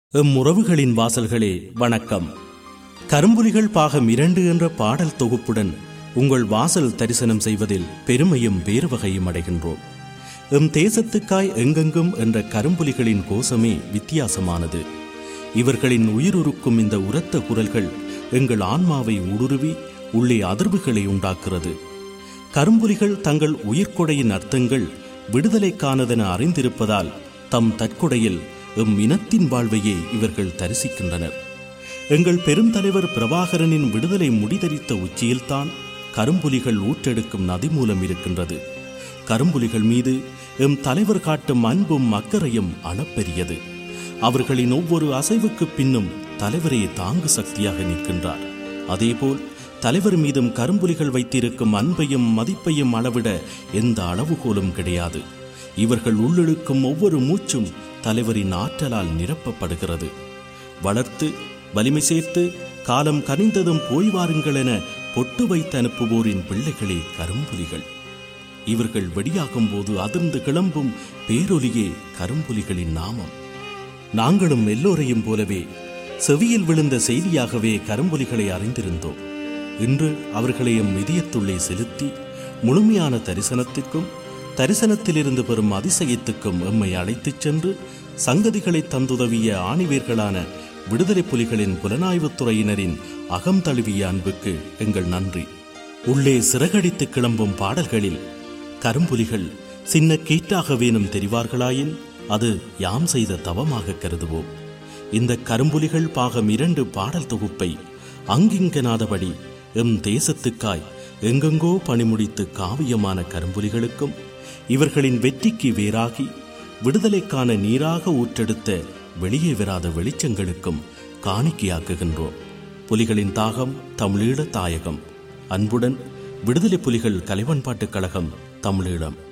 M உறவுகளின் வாசல்களே வணக்கம் கரும்புலிகள் பாகம் இரண்டு என்ற பாடல் தொகுப்புடன் உங்கள் வாசல் தரிசனம் செய்வதில் பெருமையும் வேறுவகையும் அடைகின்றோம் எம் தேசத்துக்காய் எங்கெங்கும் என்ற கரும்புலிகளின் கோஷமே வித்தியாசமானது இவர்களின் உயிருருக்கும் இந்த உரத்த குரல்கள் எங்கள் ஆன்மாவை ஊடுருவி உள்ளே அதிர்வுகளை உண்டாக்குறது கரும்புலிகள் தங்கள் உயிர்கொடையின் அர்த்தங்கள் விடுதலைக்கானதென அறிந்திருப்பதால் தம் தற்கொடையில் எம் இனத்தின் வாழ்வையே இவர்கள் தரிசிக்கின்றனர் எங்கள் பெருந்தலைவர் பிரபாகரனின் விடுதலை முடிதரித்த உச்சியில்தான் கரும்புலிகள் ஊற்றெடுக்கும் நதி மூலம் இருக்கின்றது கரும்புலிகள் மீது எம் தலைவர் காட்டும் அன்பும் அக்கறையும் அளப்பெரியது அவர்களின் ஒவ்வொரு அசைவுக்கு பின்னும் தலைவரே தாங்கு சக்தியாக நிற்கின்றார் அதேபோல் தலைவர் மீதும் கரும்புலிகள் வைத்திருக்கும் அன்பையும் மதிப்பையும் அளவிட எந்த அளவுகோலும் கிடையாது இவர்கள் உள்ளிழுக்கும் ஒவ்வொரு மூச்சும் தலைவரின் ஆற்றலால் நிரப்பப்படுகிறது வளர்த்து வலிமை சேர்த்து காலம் கனிந்ததும் போய் வாருங்கள் என பொட்டு வைத்து அனுப்புவோரின் பிள்ளைகளே கரும்புலிகள் இவர்கள் வெடியாகும் போது அதிர்ந்து கிளம்பும் பேரொலியே கரும்புலிகளின் நாமம் நாங்களும் எல்லோரையும் போலவே செவியில் விழுந்த செய்தியாகவே கரும்புலிகளை அறிந்திருந்தோம் இன்று அவர்களை எம் இதயத்துள்ளே செலுத்தி முழுமையான தரிசனத்திற்கும் தரிசனத்திலிருந்து பெறும் அதிசயத்துக்கும் எம்மை அழைத்துச் சென்று சங்கதிகளை தந்துதவிய ஆணிவேர்களான விடுதலை புலிகளின் புலனாய்வுத் துறையினரின் அகம் தழுவிய அன்புக்கு எங்கள் நன்றி உள்ளே சிறகடித்து கிளம்பும் பாடல்களில் கரும்புலிகள் சின்ன கீற்றாக வேணும் தெரிவார்களாயின் அது யாம் செய்த தவமாக கருதுவோம் இந்த கரும்புலிகள் பாகம் இரண்டு பாடல் தொகுப்பை அங்கிங்கனாதபடி எம் தேசத்துக்காய் எங்கெங்கோ பணிமுடித்து காவியமான கரும்புலிகளுக்கும் இவர்களின் வெற்றிக்கு வேறாகி விடுதலைக்கான நீராக ஊற்றெடுத்த வெளியே வராத வெளிச்சங்களுக்கும் காணிக்கையாக்குகின்றோம் புலிகளின் தாகம் தமிழீழ தாயகம் அன்புடன் விடுதலை புலிகள் கலைவன்பாட்டுக் கழகம் தமிழீழம்